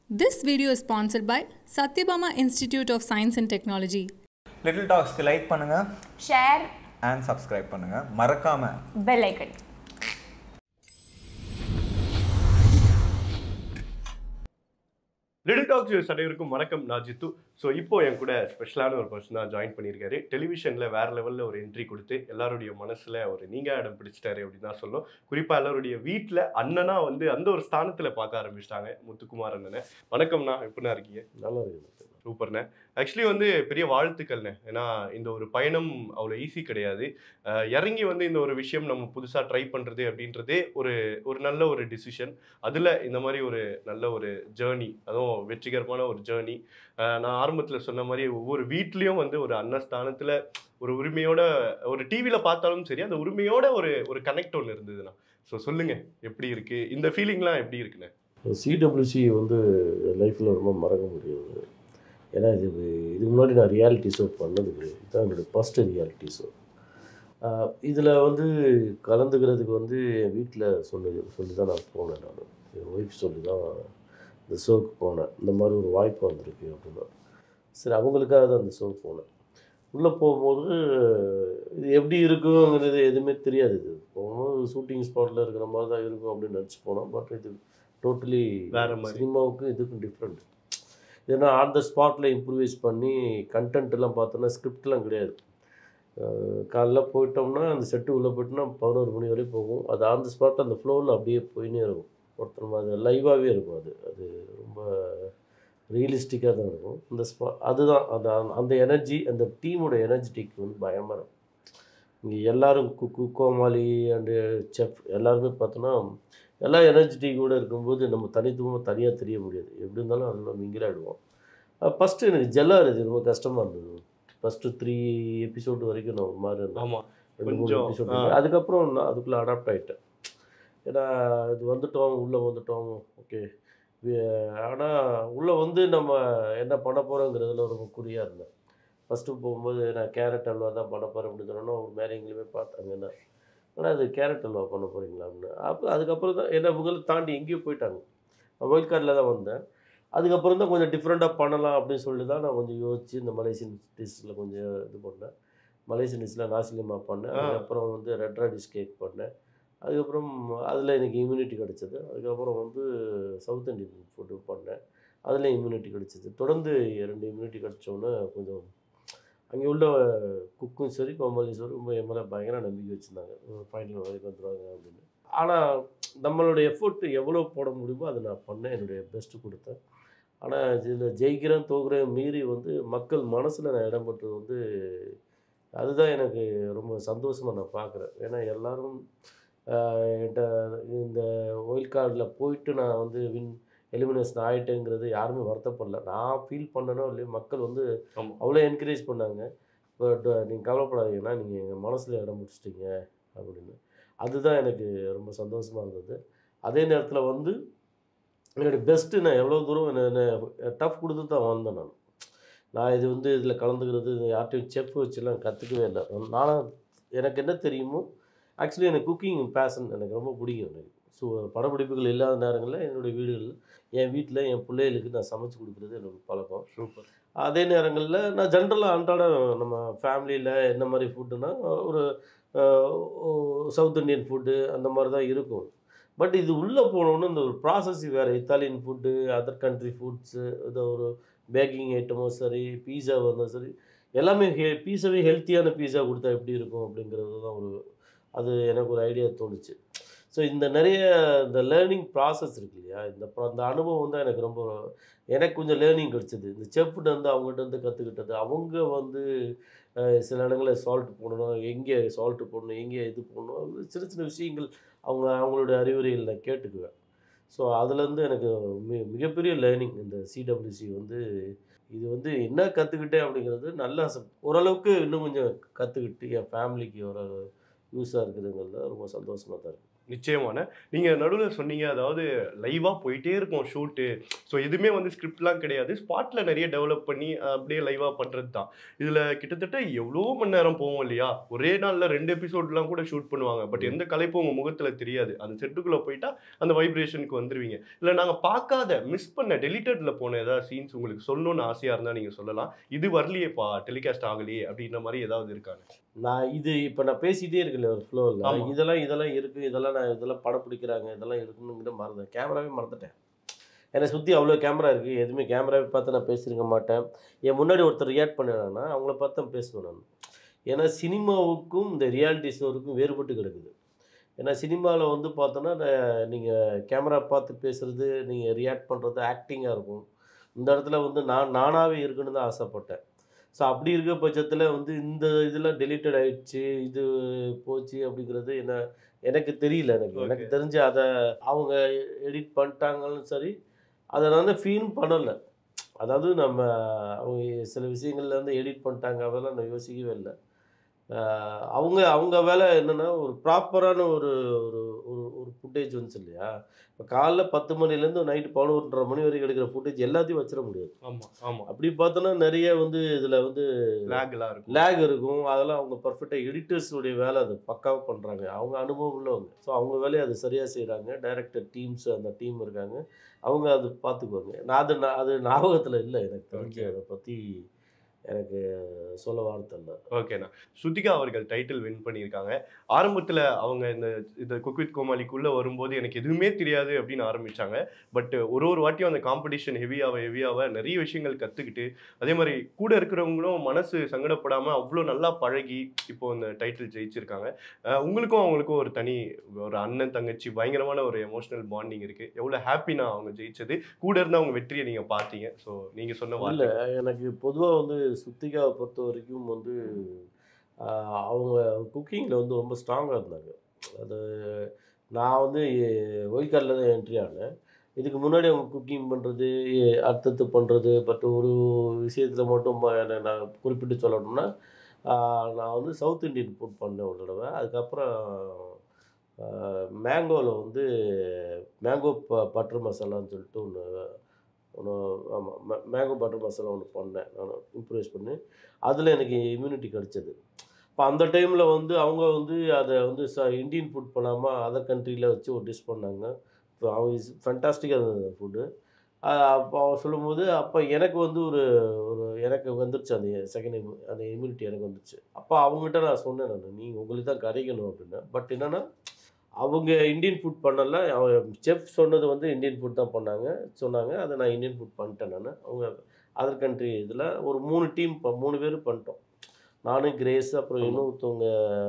This video is sponsored by Satyabama Institute of Science and Technology. Little டாக்ஸ்க்கு like பண்ணுங்க share and subscribe பண்ணுங்க மறக்காம bell icon Little Talks views அனைவருக்கும் வணக்கம் நான் ஜித்து ஸோ இப்போ என் கூட ஸ்பெஷலான ஒரு பர்சன் தான் ஜாயின் பண்ணியிருக்காரு டெலிவிஷனில் வேற லெவலில் ஒரு என்ட்ரி கொடுத்து எல்லாருடைய மனசில் ஒரு நீங்க இடம் பிடிச்சிட்டாரு அப்படின்னு தான் சொல்லும் குறிப்பாக எல்லாருடைய வீட்டில் அண்ணனா வந்து அந்த ஒரு ஸ்தானத்தில் பார்க்க ஆரம்பிச்சிட்டாங்க முத்துக்குமார் அண்ணனை வணக்கம்ண்ணா எப்படிண்ணா இருக்கீங்க நல்லா இருக்குது சூப்பர்ண்ணே ஆக்சுவலி வந்து பெரிய வாழ்த்துக்கள்ண்ணே ஏன்னா இந்த ஒரு பயணம் அவ்வளோ ஈஸி கிடையாது அஹ் இறங்கி வந்து இந்த ஒரு விஷயம் நம்ம புதுசாக ட்ரை பண்ணுறது அப்படின்றதே ஒரு ஒரு நல்ல ஒரு டிசிஷன் அதில் இந்த மாதிரி ஒரு நல்ல ஒரு ஜேர்னி அதுவும் வெற்றிகரமான ஒரு ஜேர்னி நான் ஆரம்பத்தில் சொன்ன மாதிரி ஒவ்வொரு வீட்லேயும் வந்து ஒரு அன்னஸ்தானத்தில் ஒரு உரிமையோட ஒரு டிவியில் பார்த்தாலும் சரி அந்த உரிமையோட ஒரு ஒரு கனெக்ட் ஒன்று இருந்ததுண்ணா ஸோ சொல்லுங்கள் எப்படி இருக்குது இந்த ஃபீலிங்லாம் எப்படி இருக்குண்ணே சிடபிள்யூசி வந்து லைஃப்பில் ரொம்ப மறக்க முடியாது ஏன்னா இது இதுக்கு முன்னாடி நான் ரியாலிட்டி ஷோ பண்ணது கிடையாது இதுதான் என்னுடைய ஃபஸ்ட்டு ரியாலிட்டி ஷோ இதில் வந்து கலந்துக்கிறதுக்கு வந்து என் வீட்டில் சொல்லி சொல்லி தான் நான் போனேன் நான் என் ஒய்ஃப் சொல்லி தான் இந்த ஷோக்கு போனேன் இந்த மாதிரி ஒரு வாய்ப்பு வந்திருக்கு அப்படின்னா சரி அவங்களுக்காக தான் அந்த ஷோ போனேன் உள்ளே போகும்போது இது எப்படி இருக்குங்கிறது எதுவுமே தெரியாது இது போகும்போது ஷூட்டிங் ஸ்பாட்டில் இருக்கிற மாதிரி தான் இருக்கும் அப்படின்னு நினச்சி போனோம் பட் இது டோட்டலி வேற மாதிரி. சினிமாவுக்கும் இதுக்கும் டிஃப்ரெண்ட் ஏன்னா ஆன் த ஸ்பாட்டில் இம்ப்ரூவைஸ் பண்ணி content எல்லாம் பார்த்தோன்னா ஸ்கிரிப்ட்லாம் கிடையாது அஹ் காலைல போயிட்டோம்னா அந்த செட்டு உள்ளே போயிட்டோம்னா பதினோரு மணி வரையும் போகும் அது ஆன் த ஸ்பாட் அந்த ஃப்ளோவில் அப்படியே போயினே இருக்கும் ஒருத்தர் அது லைவாகவே இருக்கும் அது அது ரொம்ப ரியலிஸ்டிக்காக தான் இருக்கும் இந்த ஸ்பா அதுதான் அந்த அந்த எனர்ஜி அந்த டீமோட எனர்ஜெட்டிக் வந்து பயமாக இருக்கும் இங்கே எல்லாரும் குக்கு கோமாளி அண்டு செஃப் எல்லாருமே பார்த்தோன்னா எல்லா எனர்ஜெட்டிக்கோடு இருக்கும்போது நம்ம தனித்துவமாக தனியாக தெரிய முடியாது எப்படி இருந்தாலும் அதில் மிங்கில் ஆகிடுவோம் ஃபஸ்ட்டு எனக்கு ஜெல்லாக இருந்தது ரொம்ப கஷ்டமாக இருந்தது ஃபஸ்ட்டு த்ரீ எபிசோடு வரைக்கும் நான் ஒரு மாதிரி இருந்தேன் ஆமாம் ரெண்டு மூணு கொஞ்சம், எபிசோடு ஆ. அதுக்கப்புறம் நான் அதுக்குள்ளே அடாப்ட் ஆகிட்டேன் ஏன்னா இது வந்துட்டோம் உள்ளே வந்துட்டோம் ஓகே ஆனால் உள்ளே வந்து நம்ம என்ன பண்ண போகிறோங்கிறதுல ரொம்ப குறியாக இருந்தேன் ஃபஸ்ட்டு போகும்போது நான் கேரட் அல்வா தான் பண்ண போகிறேன் அப்படின்னு சொன்னோன்னா ஒரு மேலே எங்கேயுமே பார்த்தாங்க என்ன ஆனால் அது கேரட் அல்வா பண்ண போகிறீங்களா அப்படின்னு அப்போ அதுக்கப்புறம் தான் என்ன இவங்களை தாண்டி எங்கேயோ போயிட்டாங்க ஒயில்ட் கார்டில் தான் வந்தேன் அதுக்கப்புறம் தான் கொஞ்சம் டிஃப்ரெண்ட்டாக பண்ணலாம் அப்படின்னு சொல்லி தான் நான் கொஞ்சம் யோசிச்சு இந்த மலேசியன் டிஷ்ஷில் கொஞ்சம் இது பண்ணேன் மலேசியன் டிஷ்ஷில் நாசிலிமா பண்ணேன் ஆ. அதுக்கப்புறம் வந்து ரெட் ராடிஷ் கேக் பண்ணேன் அதுக்கப்புறம் அதில் எனக்கு இம்யூனிட்டி கிடச்சிது அதுக்கப்புறம் வந்து சவுத் இந்தியன் ஃபுட்டு பண்ணேன் அதில் இம்யூனிட்டி கிடச்சிது தொடர்ந்து ரெண்டு இம்யூனிட்டி கிடச்சோன்னே கொஞ்சம் அங்கே உள்ள குக்கும் சரி கோமாளி சரி ரொம்ப என் மேலே பயங்கர நம்பிக்கை வச்சுருந்தாங்க ஃபைனல் வரைக்கும் வந்துடுவாங்க அப்படின்னு ஆனால் நம்மளோட எஃபோர்ட் எவ்வளோ போட முடியுமோ அதை நான் பண்ணேன் என்னுடைய பெஸ்ட்டு கொடுத்தேன் ஆனால் இதில் ஜெயிக்கிறேன் தோக்குறேன் மீறி வந்து மக்கள் மனசில் நான் இடம் பெற்றது வந்து அதுதான் எனக்கு ரொம்ப சந்தோஷமாக நான் பார்க்குறேன் ஏன்னா எல்லாரும் ஆஹ், என்கிட்ட இந்த ஒயில் கார்டில் போயிட்டு நான் வந்து வின் எலிமினேஷன் ஆகிட்டேங்கிறது யாருமே வருத்தப்படல நான் ஃபீல் பண்ணனோ இல்லையோ மக்கள் வந்து ஆமா. அவ்வளோ என்கரேஜ் பண்ணாங்க பட் நீங்கள் கவலைப்படாதீங்கன்னா நீங்கள் எங்கள் மனசில் இடம் பிடிச்சிட்டீங்க அப்படின்னு அதுதான் எனக்கு ரொம்ப சந்தோஷமாக இருந்தது அதே நேரத்தில் வந்து என்னுடைய பெஸ்ட்டு நான் எவ்வளோ தூரம் என்ன டஃப் கொடுத்து தான் வந்தேன் நான் நான் இது வந்து இதில் கலந்துக்கிறது இது யார்ட்டையும் செஃப் வச்சுலாம் கற்றுக்கவே இல்லை நானும் எனக்கு என்ன தெரியுமோ ஆக்சுவலி எனக்கு குக்கிங் பேஷன் எனக்கு ரொம்ப பிடிக்கும் எனக்கு ஸோ படப்பிடிப்புகள் இல்லாத நேரங்களில் என்னுடைய வீடுகளில் என் வீட்டில் என் பிள்ளைகளுக்கு நான் சமைச்சு கொடுக்குறது என்னோட பழக்கம் சூப்பர் அதே நேரங்களில் நான் ஜென்ரலாக அன்றாட நம்ம ஃபேமிலியில் என்ன மாதிரி ஃபுட்டுனா ஒரு சவுத் இந்தியன் ஃபுட்டு அந்த மாதிரி தான் இருக்கும் பட் இது உள்ளே போனோன்னு இந்த ஒரு ப்ராசஸ் வேறு Italian food other country foods இது ஒரு பேக்கிங் ஐட்டமும் சரி பீஸா வந்தால் சரி எல்லாமே ஹெ பீஸாவே ஹெல்த்தியான பீஸா கொடுத்தா எப்படி இருக்கும் அப்படிங்கிறது தான் ஒரு அது எனக்கு ஒரு ஐடியா தோணுச்சு ஸோ இந்த நிறைய இந்த லேர்னிங் ப்ராசஸ் இருக்கு இல்லையா இந்த pro- இந்த அனுபவம் தான் எனக்கு ரொம்ப எனக்கு கொஞ்சம் லேர்னிங் கிடச்சிது இந்த செஃப்ட்டு வந்து அவங்ககிட்ட இருந்து கற்றுக்கிட்டது அவங்க வந்து அஹ், சில இடங்களில் சால்ட் போடணும் எங்கே சால்ட்டு போடணும் எங்கே இது போடணும் அது சின்ன சின்ன விஷயங்கள் அவங்க அவங்களுடைய அறிவுரைகள் நான் கேட்டுக்குவேன் ஸோ அதுலேருந்து எனக்கு மி மிகப்பெரிய லேர்னிங் இந்த சிடபிள்யூசி வந்து இது வந்து என்ன கற்றுக்கிட்டேன் அப்படிங்கிறது நல்லா ச- ஓரளவுக்கு இன்னும் கொஞ்சம் கற்றுக்கிட்டு என் ஃபேமிலிக்கு ஒரு யூஸாக இருக்குதுங்கிறதுல ரொம்ப சந்தோஷமாக தான் இருக்கு நிச்சயமான நீங்க நடுவில் சொன்னீங்க அதாவது லைவா போயிட்டே இருக்கும் ஷூட்டு ஸோ எதுவுமே வந்து ஸ்கிரிப்ட்லாம் கிடையாது ஸ்பாட்ல நிறைய டெவலப் பண்ணி அஹ், அப்படியே லைவா பண்றது தான் இதுல கிட்டத்தட்ட எவ்வளோ மணி நேரம் போவோம் இல்லையா ஒரே நாள்ல ரெண்டு எபிசோட்லாம் கூட ஷூட் பண்ணுவாங்க பட் எந்த கலைப்பும் உங்க முகத்துல தெரியாது அந்த செட்டுக்குள்ள போயிட்டா அந்த வைப்ரேஷனுக்கு வந்துருவீங்க இல்ல நாங்க பார்க்காத மிஸ் பண்ண டெலிட்டட்ல போன ஏதாவது சீன்ஸ் உங்களுக்கு சொல்லணும்னு ஆசையா இருந்தா நீங்க சொல்லலாம் இது வரலையேப்பா டெலிகாஸ்ட் ஆகலையே அப்படின்ற மாதிரி ஏதாவது இருக்காங்க நான் இது இப்போ நான் பேசிட்டே இருக்கல ஒரு ஃப்ளோவில் ஆமா. இதெல்லாம் இதெல்லாம் இருக்குது இதெல்லாம் நான் இதெல்லாம் படம் பிடிக்கிறாங்க இதெல்லாம் இருக்குன்னு மறந்தேன் கேமராவே மறந்துட்டேன் என்னை சுற்றி அவ்வளோ கேமரா இருக்குது எதுவுமே கேமராவை பார்த்து நான் பேசியிருக்க மாட்டேன் என் முன்னாடி ஒருத்தர் ரியாக்ட் பண்ணாங்கன்னா அவங்கள பார்த்து தான் பேசுவேன் நான் ஏன்னா சினிமாவுக்கும் இந்த ரியாலிட்டி ஷோருக்கும் வேறுபட்டு கிடக்குது ஏன்னா சினிமாவில் வந்து பார்த்தோன்னா நீங்கள் கேமரா பார்த்து பேசுகிறது நீங்கள் ரியாக்ட் பண்ணுறது ஆக்டிங்காக இருக்கும் இந்த இடத்துல வந்து நான் நானாகவே இருக்குன்னு தான் ஆசைப்பட்டேன் ஸோ அப்படி இருக்க பட்சத்தில் வந்து இந்த இதெல்லாம் டெலிட்டட் ஆயிடுச்சு இது போச்சு அப்படிங்கிறது என்ன எனக்கு தெரியல எனக்கு Okay. எனக்கு தெரிஞ்சு அதை அவங்க எடிட் பண்ணிட்டாங்கன்னு சரி அதை நான் ஃபீல் பண்ணலை அதாவது நம்ம அவங்க சில விஷயங்கள்ல வந்து எடிட் பண்ணிட்டாங்க அதெல்லாம் நான் யோசிக்கவே இல்லை ஆஹ் அவங்க அவங்க வேலை என்னென்னா ஒரு ப்ராப்பரான ஒரு ஒரு ஒரு ஒரு ஃபுட்டேஜ் வந்துச்சு இல்லையா இப்போ காலைல பத்து மணிலேருந்து நைட்டு பதினொன்றரை மணி வரைக்கும் எடுக்கிற ஃபுட்டேஜ் எல்லாத்தையும் வச்சிட முடியாது ஆமா ஆமா அப்படி பார்த்தோன்னா நிறைய வந்து இதில் வந்து லேக்லாம் இருக்கும் லேக் இருக்கும் அதெல்லாம் அவங்க பர்ஃபெக்டாக எடிட்டர்ஸுடைய வேலை அது பக்காவாக பண்ணுறாங்க அவங்க அனுபவம் உள்ளவங்க ஸோ அவங்க வேலையை அது சரியாக செய்கிறாங்க டைரக்டர் டீம்ஸ் அந்த டீம் இருக்காங்க அவங்க அது பார்த்துக்குவாங்க நான் அது நான் அது ஞாபகத்தில் இல்லை எனக்கு தெரிஞ்சு Okay. அதை பற்றி எனக்கு சொல்ல வார்த்தை இல்லை ஓகேண்ணா ஸ்ருதிகா அவர்கள் டைட்டில் வின் பண்ணியிருக்காங்க ஆரம்பத்தில் அவங்க இந்த இந்த குக் வித் கோமாளிக்குள்ளே வரும்போது எனக்கு எதுவுமே தெரியாது அப்படின்னு ஆரம்பிச்சாங்க பட் ஒரு ஒரு வாட்டியும் அந்த காம்படிஷன் ஹெவியாக ஹெவியாக நிறைய விஷயங்கள் கற்றுக்கிட்டு அதே மாதிரி கூட இருக்கிறவங்களும் மனசு சங்கடப்படாமல் அவ்வளோ நல்லா பழகி இப்போ இந்த டைட்டில் ஜெயிச்சிருக்காங்க அஹ் உங்களுக்கும் அவங்களுக்கும் ஒரு தனி ஒரு அண்ணன் தங்கச்சி பயங்கரமான ஒரு எமோஷனல் பாண்டிங் இருக்குது எவ்வளோ ஹாப்பினா அவங்க ஜெயிச்சது கூட இருந்து அவங்க வெற்றியை நீங்கள் பார்த்தீங்க ஸோ நீங்கள் சொன்ன இல்லை வார்த்தை எனக்கு பொதுவாக வந்து சுத்திகாவை பொறுத்த வரைக்கும் வந்து ஆஹ், அவங்க குக்கிங்கில் வந்து ரொம்ப ஸ்ட்ராங்காக இருந்தாங்க அது நான் வந்து ஒய்காலில் தான் என்ட்ரி ஆனேன் இதுக்கு முன்னாடி அவங்க குக்கிங் பண்ணுறது அடுத்தடுத்து பண்ணுறது பட் ஒரு விஷயத்தில் மட்டும் ம- என்ன நான் குறிப்பிட்டு சொல்லணும்னா ஆஹ், நான் வந்து சவுத் இந்தியன் ஃபுட் பண்ணேன் ஒரு தடவை அதுக்கப்புறம் மேங்கோவில் வந்து மேங்கோ ப பட்டர் மசாலான்னு சொல்லிட்டு ஒன்று ஒன்று ஆமாம் மேங்கோ பட்டர் மசாலா ஒன்று பண்ணேன் நான் இம்ப்ரூவைஸ் பண்ணி அதில் எனக்கு இம்யூனிட்டி கிடச்சிது இப்போ அந்த டைமில் வந்து அவங்க வந்து அதை வந்து ச இந்தியன் ஃபுட் பண்ணாமல் அதர் கண்ட்ரியில் வச்சு ஒரு டிஷ் பண்ணாங்க இப்போ அவங்க இஸ் ஃபண்டாஸ்டிக்காக இருந்தது ஃபுட்டு அப்போ அவர் சொல்லும்போது அப்போ எனக்கு வந்து ஒரு ஒரு எனக்கு வந்துருச்சு அந்த செகண்ட் அந்த இம்யூனிட்டி எனக்கு வந்துருச்சு அப்போ அவங்ககிட்ட நான் சொன்னேன் நான் நீங்கள் உங்களுக்கு தான் கிடைக்கணும் அப்படின்னு பட் என்னென்னா அவங்க இந்தியன் ஃபுட் பண்ணல அவங்க செஃப் சொன்னது வந்து இந்தியன் ஃபுட் தான் பண்ணாங்க சொன்னாங்க அதை நான் இந்தியன் ஃபுட் பண்ணிட்டேன் நான் அவங்க அதர் கண்ட்ரி இதில் ஒரு மூணு டீம் மூணு பேர் பண்ணிட்டோம் நானும் கிரேஸ் அப்புறம் இன்னொருத்தவங்க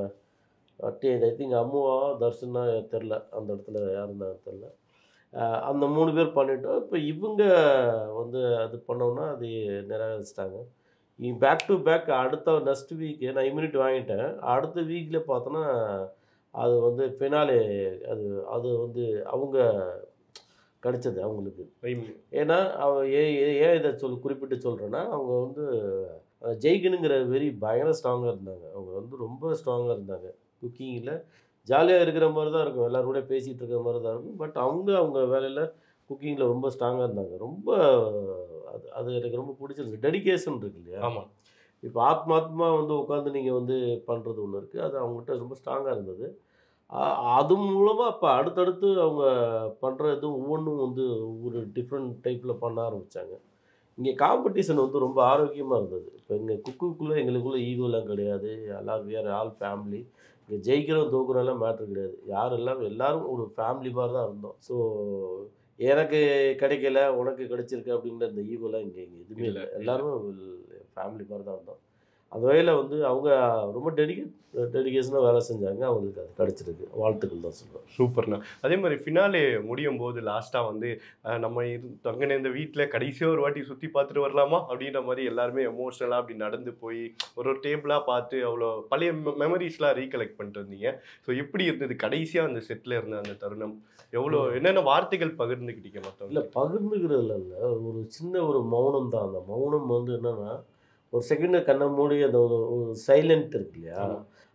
ஐ திங்க் அம்முவா தர்ஷனா தெரில அந்த இடத்துல யாருன்னா தெரில அஹ் அந்த மூணு பேர் பண்ணிட்டோம் இப்போ இவங்க வந்து அது பண்ணோன்னா அது நிராகரிச்சிட்டாங்க பேக் டு பேக் அடுத்த நெக்ஸ்ட் வீக்கு நான் இம்யூனிட்டி வாங்கிட்டேன் அடுத்த வீக்கில் பார்த்தோன்னா அது வந்து ஃபினாலே அது அது வந்து அவங்க கிடைச்சது அவங்களுக்கு ஏன்னா அவ ஏ- ஏ- ஏன் இதை சொல் குறிப்பிட்டு சொல்கிறேன்னா அவங்க வந்து அஹ், ஜெயிக்கணுங்கிற வெறி பயங்கர ஸ்ட்ராங்காக இருந்தாங்க அவங்க வந்து ரொம்ப ஸ்ட்ராங்காக இருந்தாங்க குக்கிங்கில் ஜாலியாக இருக்கிற மாதிரி தான் இருக்கும் எல்லாரும் கூட பேசிகிட்டு இருக்கிற மாதிரி தான் இருக்கும் பட் அவங்க அவங்க வேலையில் குக்கிங்கில் ரொம்ப ஸ்ட்ராங்காக இருந்தாங்க ரொம்ப அது அது எனக்கு ரொம்ப பிடிச்சிருக்கு டெடிகேஷன் இருக்கு இல்லையா ஆமாம் இப்போ ஆத்மாத்மா வந்து உட்காந்து நீங்கள் வந்து பண்ணுறது ஒன்று இருக்குது அது அவங்ககிட்ட ரொம்ப ஸ்ட்ராங்காக இருந்தது அ- அது மூலமாக இப்போ அடுத்தடுத்து அவங்க பண்ணுறது ஒவ்வொன்றும் வந்து ஒரு டிஃப்ரெண்ட் டைப்பில் பண்ண ஆரம்பித்தாங்க இங்கே காம்படிஷன் வந்து ரொம்ப ஆரோக்கியமாக இருந்தது இப்போ எங்கள் குக்குக்குள்ளே எங்களுக்குள்ளே ஈகோலாம் கிடையாது எல்லாரும் வேறு ஆல் ஃபேமிலி இங்கே ஜெயிக்கிறோம் தோக்குறோம்லாம் மேட்ரு கிடையாது யாரெல்லாம் எல்லாரும் ஒரு ஃபேமிலி மாதிரி தான் இருந்தோம் ஸோ எனக்கு கிடைக்கல உனக்கு கிடைச்சிருக்கு அப்படிங்கிற இந்த ஈகோலாம் இங்கே இங்கே எதுவுமே இல்ல, இல்லை இல்ல. எல்லாரும் ஃபேமிலி மாதிரி தான் இருந்தோம் அந்த வகையில் வந்து அவங்க ரொம்ப டெடிகே டெடிகேஷனாக வேலை செஞ்சாங்க அவங்களுக்கு அது கிடச்சிருக்கு வாழ்த்துக்கள் தான் சொல்லுவேன் சூப்பர்ண்ணா அதே மாதிரி ஃபினாலே முடியும் போது லாஸ்ட்டாக வந்து அஹ், நம்ம இரு தங்கின இந்த வீட்டில் கடைசியாக ஒரு வாட்டி சுற்றி பார்த்துட்டு வரலாமா அப்படின்ற மாதிரி எல்லாருமே எமோஷ்னலாக அப்படி நடந்து போய் ஒரு ஒரு டேபிளாக பார்த்து அவ்வளோ பழைய மெமரிஸ்லாம் ரீகலெக்ட் பண்ணிட்டு இருந்தீங்க ஸோ எப்படி இருந்தது கடைசியாக அந்த செட்டில் இருந்த அந்த தருணம் எவ்வளோ என்னென்ன வார்த்தைகள் பகிர்ந்துக்கிட்டீங்க மற்றவங்க இல்லை பகிர்ந்துக்கிறதுல இல்லை ஒரு சின்ன ஒரு மௌனம் தான் அந்த மௌனம் வந்து என்னன்னா ஒரு செகண்ட் கண்ணை மூடி அந்த ஒரு சைலண்ட் இருக்கு இல்லையா ஆமா.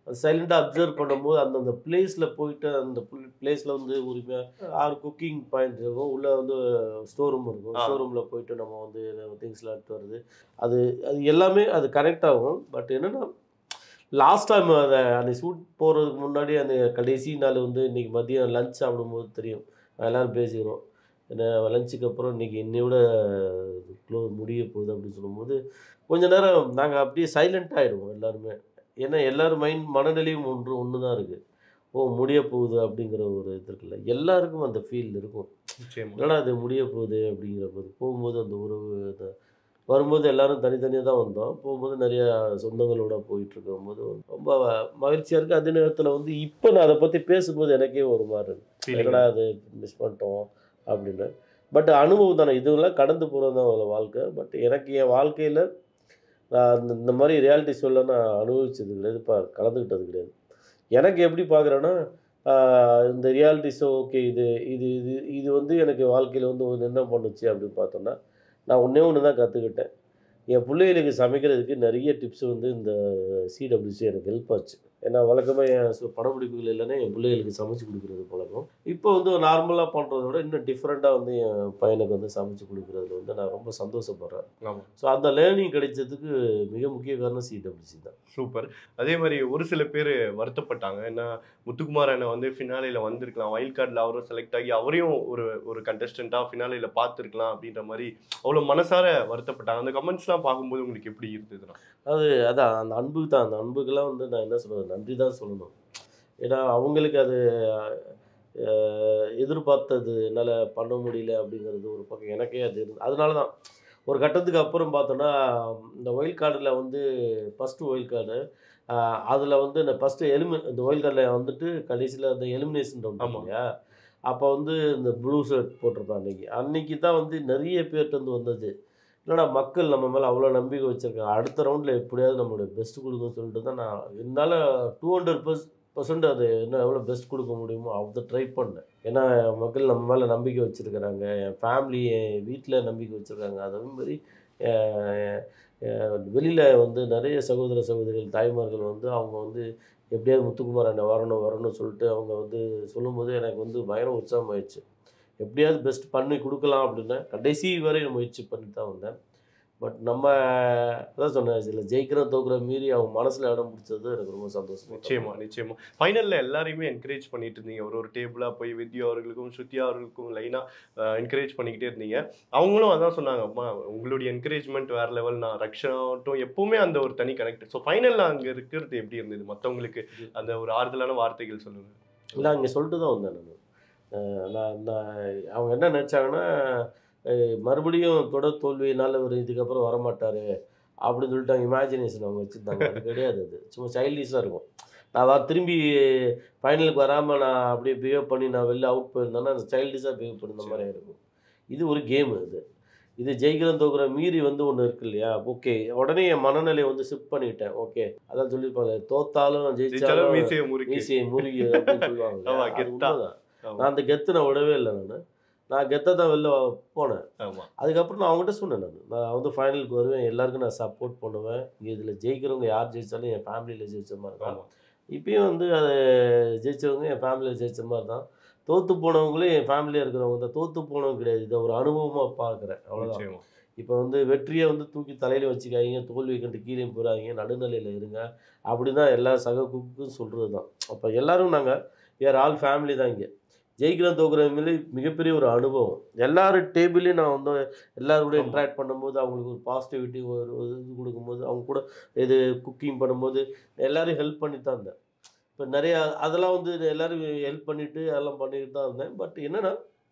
சைலண்டாக அப்சர்வ் பண்ணும்போது அந்தந்த பிளேஸில் போயிட்டு அந்த பிளேஸில் வந்து உரிமையாக ஆறு குக்கிங் பாயிண்ட் இருக்கும் உள்ளே வந்து ஸ்டோர் ரூம் இருக்கும் ஆ. ஸ்டோர் ரூமில் போயிட்டு நம்ம வந்து திங்ஸ்லாம் எடுத்து வருது அது அது எல்லாமே அது கனெக்ட் ஆகும் பட் என்னென்னா லாஸ்ட் டைம் அதை அந்த ஷூட் போகிறதுக்கு முன்னாடி அந்த கடைசி நாள் வந்து இன்றைக்கி மதியம் லஞ்ச் சாப்பிடும்போது தெரியும் எல்லோரும் பேசிக்கிறோம் என்ன லஞ்சுக்கு அப்புறம் இன்றைக்கி இன்னையோட க்ளோ முடிய போகுது அப்படின்னு சொல்லும்போது கொஞ்ச நேரம் நாங்கள் அப்படியே சைலண்ட் ஆகிடுவோம் எல்லாருமே ஏன்னா எல்லாரும் மைண்ட் மனநிலையும் ஒன்று ஒன்று தான் இருக்குது ஓ முடிய போகுது அப்படிங்கிற ஒரு இது இருக்குல்ல எல்லாருக்கும் அந்த ஃபீல் இருக்கும் நிச்சயமா என்னடா அது முடிய போகுது அப்படிங்கிற போது போகும்போது அந்த உறவு இந்த வரும்போது எல்லாரும் தனித்தனியாக தான் வந்தோம் போகும்போது நிறைய சொந்தங்களோட போயிட்டு இருக்கும்போது ரொம்ப மகிழ்ச்சியாக இருக்குது அதே நேரத்தில் வந்து இப்போ நான் அதை பற்றி பேசும்போது எனக்கே ஒரு மாதிரி இருக்கு Feeling. என்னடா அது மிஸ் பண்ணிட்டோம் அப்படின்னு பட் அனுபவம் தானே இதுவெல்லாம் கடந்து போகிறது தான் ஒரு வாழ்க்கை பட் எனக்கு என் வாழ்க்கையில் நான் இந்த- இந்த மாதிரி ரியாலிட்டி ஷோவில் நான் அனுபவிச்சது கிடையாது இப்போ கலந்துக்கிட்டது கிடையாது எனக்கு எப்படி பார்க்குறேன்னா இந்த ரியாலிட்டி ஷோ ஓகே இது இது இது இது வந்து எனக்கு வாழ்க்கையில் வந்து ஒரு என்ன பண்ணுச்சு அப்படின்னு பார்த்தோன்னா நான் ஒன்றே ஒன்று தான் கற்றுக்கிட்டேன் என் பிள்ளைகளுக்கு சமைக்கிறதுக்கு நிறைய டிப்ஸ் வந்து இந்த சிடபிள்யூசி எனக்கு ஹெல்ப் ஆச்சு ஏன்னா வழக்கமாக என் சு- படப்பிடிப்புகள் இல்லைன்னா என் பிள்ளைகளுக்கு சமைச்சு கொடுக்குறது பழக்கம் இப்போ வந்து நார்மலாக பண்ணுறத விட இன்னும் டிஃப்ரெண்ட்டாக வந்து என் பையனுக்கு வந்து சமைச்சு கொடுக்குறதுல வந்து நான் ரொம்ப சந்தோஷப்படுறேன் ஆமா ஸோ அந்த லேர்னிங் கிடைச்சதுக்கு மிக முக்கிய காரணம் சிடபிள்யூசி தான் சூப்பர் அதே மாதிரி ஒரு சில பேர் வருத்தப்பட்டாங்க ஏன்னா முத்துக்குமார் அண்ணன் வந்து ஃபினாலியில் வந்திருக்கலாம் வைல்ட் கார்டில் அவரும் செலக்ட் ஆகி அவரையும் ஒரு ஒரு கண்டஸ்டண்ட்டாக ஃபினாலியில் பார்த்துருக்கலாம் அப்படின்ற மாதிரி அவ்வளோ மனசார வருத்தப்பட்டாங்க அந்த கமெண்ட்ஸ்லாம் பார்க்கும்போது உங்களுக்கு எப்படி இருந்ததுன்னா அது அதான் அந்த அன்புக்கு தான் அந்த அன்புக்கெல்லாம் வந்து நான் என்ன சொல்றது நன்றி தான் சொல்லணும் ஏன்னா அவங்களுக்கு அது அஹ், எதிர்பார்த்தது என்னால் பண்ண முடியல அப்படிங்கிறது ஒரு பக்கம் எனக்கே அது இருந்து அதனால தான் ஒரு கட்டத்துக்கு அப்புறம் பார்த்தோன்னா இந்த ஒயில் கார்டில் வந்து ஃபஸ்ட்டு ஒயில் கார்டு அதில் வந்து இந்த ஃபஸ்ட்டு எலிமி இந்த ஒயில் கார்டில் வந்துட்டு கடைசியில் அந்த எலிமினேஷன் ரவுண்ட் ஆமா. இல்லையா அப்போ வந்து இந்த ப்ளூ ஷர்ட் போட்டிருப்பான் அன்னைக்கு அன்னைக்கு தான் வந்து நிறைய பேர்கிட்ட வந்து வந்தது இல்லைடா மக்கள் நம்ம மேலே அவ்வளோ நம்பிக்கை வச்சுருக்காங்க அடுத்த ரவுண்டில் எப்படியாவது நம்மளுடைய பெஸ்ட் கொடுக்குன்னு சொல்லிட்டு தான் நான் என்னால் டூ ஹண்ட்ரட் பர்ஸ் பர்சன்ட் அது என்ன எவ்வளோ பெஸ்ட் கொடுக்க முடியுமோ அதை ட்ரை பண்ணேன் ஏன்னா மக்கள் நம்ம மேலே நம்பிக்கை வச்சுருக்கிறாங்க என் ஃபேமிலி என் வீட்டில் நம்பிக்கை வச்சுருக்காங்க அதே மாதிரி வெளியில் வந்து நிறைய சகோதர சகோதரிகள் தாய்மார்கள் வந்து அவங்க வந்து எப்படியாவது முத்துக்குமார் அண்ணன் வரணும் வரணும்னு சொல்லிட்டு அவங்க வந்து சொல்லும்போது எனக்கு வந்து பயங்கர உற்சாகம் ஆயிடுச்சு எப்படியாவது பெஸ்ட் பண்ணி கொடுக்கலாம் அப்படின்னு கடைசி வரை நான் முயற்சி பண்ணி தான் வந்தேன் பட் நம்ம அதான் சொன்னேன் இதில் ஜெயிக்கிற தோக்குற மீறி அவங்க மனசில் இடம் பிடிச்சது எனக்கு ரொம்ப சந்தோஷம் நிச்சயமா நிச்சயமா ஃபைனலில் எல்லாரையுமே என்கரேஜ் பண்ணிட்டு இருந்தீங்க ஒரு ஒரு டேபிளாக போய் வித்யா அவர்களுக்கும் ஸ்ருத்யா அவர்களுக்கும் லைனாக என்கரேஜ் பண்ணிக்கிட்டே இருந்தீங்க அவங்களும் அதான் சொன்னாங்க அம்மா உங்களுடைய என்கரேஜ்மெண்ட் வேற லெவல் நான் ரக்ஷனாகட்டும் எப்பவுமே அந்த ஒரு தனி கனெக்ட் ஸோ ஃபைனலில் அங்கே இருக்கிறது எப்படி இருந்தது மற்றவங்களுக்கு அந்த ஒரு ஆறுதலான வார்த்தைகள் சொல்லுங்க இல்லை அங்கே சொல்லிட்டு தான் வந்தேன் நான் அஹ் நான் நான் அவங்க என்ன நினச்சாங்கன்னா அஹ் மறுபடியும் தொடர் தோல்வியினால ஒரு இதுக்கப்புறம் வரமாட்டார் அப்படின்னு சொல்லிட்டு அவங்க இமேஜினேஷன் அவங்க வச்சுருந்தாங்க அது கிடையாது அது சும்மா சைல்டிஷாக இருக்கும் நான் வா திரும்பி ஃபைனலுக்கு வராமல் நான் அப்படியே பிஹேவ் பண்ணி நான் வெளில அவுட் போயிருந்தேன்னா அந்த சைல்டிஷாக பிஹேவ் பண்ணுற மாதிரி இருக்கும் இது ஒரு கேம் இது இது ஜெயிக்கிறோம் தோக்குற மீறி வந்து ஒன்று இருக்கு இல்லையா ஓகே உடனே என் மனநிலையை வந்து ஷிஃப்ட் பண்ணிட்டேன் ஓகே அதான் சொல்லியிருப்பாங்க தோத்தாலும் ஜெயிச்சாலும் ஜெயிச்சாலும் மீசையை முறுக்கி மீசையை முருகி அப்படின்னு சொல்லுவாங்க ஆமா, இல்லையா? அது கெத்தா. உண்மைதான். ஆமா. நான் அந்த கெத்து நான் விடவே இல்லை நான் நான் கெத்தை தான் வெளில போனேன் ஆமா அதுக்கப்புறம் நான் அவங்ககிட்ட சொன்னேன் நான் நான் வந்து ஃபைனலுக்கு வருவேன் எல்லாருக்கும் நான் சப்போர்ட் பண்ணுவேன் இங்கே இதில் ஜெயிக்கிறவங்க யார் ஜெயிச்சாலும் என் ஃபேமிலியில் ஜெயிச்ச மாதிரி தான் ஆமா இப்பயும் வந்து அதை ஜெயிச்சவங்க என் ஃபேமிலியில் ஜெயிச்ச மாதிரி தான் தோற்று போனவங்களும் என் ஃபேமிலியாக இருக்கிறவங்க தான் தோற்று போனவங்க கிடையாது இதை ஒரு அனுபவமாக பார்க்குறேன் அவ்வளோதான் நிச்சயமா இப்போ வந்து வெற்றியை வந்து தூக்கி தலையில் வச்சுக்காதீங்க தோல்வியை கண்டு கீழே போயிடாதீங்க நடுநிலையில் இருங்க அப்படி தான் எல்லா சக குக்கும் சொல்கிறது தான் அப்போ எல்லாரும் நாங்கள் வேறு ஆல் ஃபேமிலி தான் இங்கே ஜெயிக்கிற தோக்குற மிக மிகப்பெரிய ஒரு அனுபவம் எல்லாரும் டேபிளையும் நான் வந்து எல்லாரும் கூட ஆமா. இன்ட்ராக்ட் பண்ணும்போது அவங்களுக்கு ஒரு பாசிட்டிவிட்டி ஒரு ஒரு இது கொடுக்கும்போது அவங்க கூட இது குக்கிங் பண்ணும்போது எல்லாரும் ஹெல்ப் பண்ணி தான் இருந்தேன் இப்போ நிறையா அதெல்லாம் வந்து எல்லாரும் ஹெல்ப் பண்ணிவிட்டு அதெல்லாம் பண்ணிக்கிட்டு தான் இருந்தேன் பட் என்னென்னா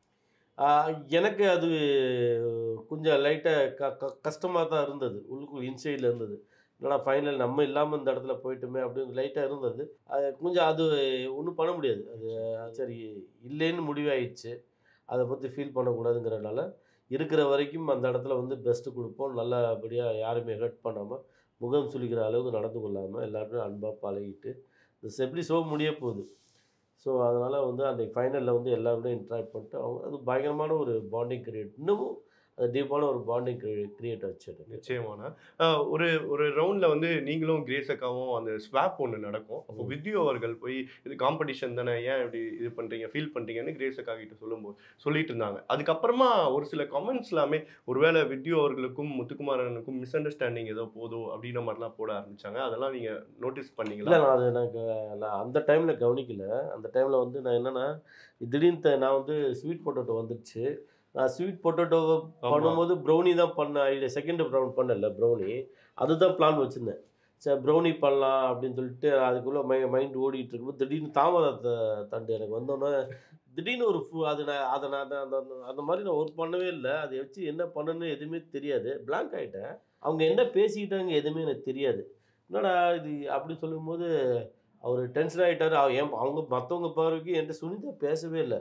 எனக்கு அது கொஞ்சம் லைட்டாக க க கஷ்டமாக தான் இருந்தது உள்ளுக்குள் இன்சைடில் இருந்தது என்னடா ஃபைனல் நம்ம இல்லாமல் இந்த இடத்துல போயிட்டுமே அப்படின்னு லைட்டாக இருந்தது அது கொஞ்சம் அது ஒன்றும் பண்ண முடியாது அது சரி இல்லைன்னு முடிவாயிடுச்சு அதை பற்றி ஃபீல் பண்ணக்கூடாதுங்கிறனால இருக்கிற வரைக்கும் அந்த இடத்துல வந்து பெஸ்ட்டு கொடுப்போம் நல்லபடியாக யாருமே ஹர்ட் பண்ணாமல் முகம் சுளிக்கிற அளவுக்கு நடந்து கொள்ளாமல் எல்லாருமே அன்பாக பழகிட்டு இந்த செப்லி ஷோ முடிய போகுது ஸோ அதனால் வந்து அந்த ஃபைனலில் வந்து எல்லாரோடையும் இன்ட்ராக்ட் பண்ணிட்டு அவங்க அது பயங்கரமான ஒரு பாண்டிங் கிரியேட் இன்னமும் அது டீப்பான ஒரு பாண்டிங் கிரியேட் ஆச்சு எனக்கு. நிச்சயமான ஆஹ் ஒரு ஒரு ரவுண்ட்ல வந்து நீங்களும் கிரேஸ் அக்காவும் அந்த ஸ்வாப் ஒன்று நடக்கும் அப்போ ம். வித்யு அவர்கள் போய் இது காம்படிஷன் தானே ஏன் இப்படி இது பண்றீங்க ஃபீல் பண்றீங்கன்னு கிரேஸ் அக்கா கிட்ட சொல்லும்போது சொல்லிட்டு இருந்தாங்க அதுக்கப்புறமா ஒரு சில கமெண்ட்ஸ் எல்லாமே ஒருவேளை வித்யு அவர்களுக்கும் முத்துக்குமாரனுக்கும் மிஸ் அண்டர்ஸ்டாண்டிங் ஏதோ போதும் அப்படின்ற மாதிரிலாம் போட ஆரம்பிச்சாங்க அதெல்லாம் நீங்க நோட்டீஸ் இல்லை பண்ணீங்களா நான் அது எனக்கு நான் அந்த டைமில் கவனிக்கல அந்த டைமில் வந்து நான் என்னென்னா திடீர்னு த- நான் வந்து ஸ்வீட் பொட்டேட்டோ வந்துடுச்சு நான் ஸ்வீட் பொட்டேட்டோவை பண்ணும்போது ப்ரௌனி தான் பண்ண ஐடியா செகண்ட் ப்ரௌன் பண்ணல ப்ரௌனி அதுதான் பிளான் வச்சுருந்தேன் சரி ப்ரௌனி பண்ணலாம் அப்படின்னு சொல்லிட்டு அதுக்குள்ளே மை மைண்ட் ஓடிட்டு இருக்கும்போது திடீர்னு தாமரை த- தண்டு எனக்கு வந்தோன்னே திடீர்னு ஒரு ஃபு அது நான் அதை நான் அந்த- அந்த அந்த- அந்த மாதிரி நான் ஒர்க் பண்ணவே இல்லை அதை வச்சு என்ன பண்ணணும்னு எதுவுமே தெரியாது blank ஆகிட்டேன் அவங்க என்ன பேசிக்கிட்டாங்க எதுவுமே எனக்கு தெரியாது என்னடா இது அப்படி சொல்லும்போது அவர் டென்ஷன் ஆகிட்டார் என் அவங்க மற்றவங்க பார்வைக்கு என்கிட்ட சுனிதா பேசவே இல்லை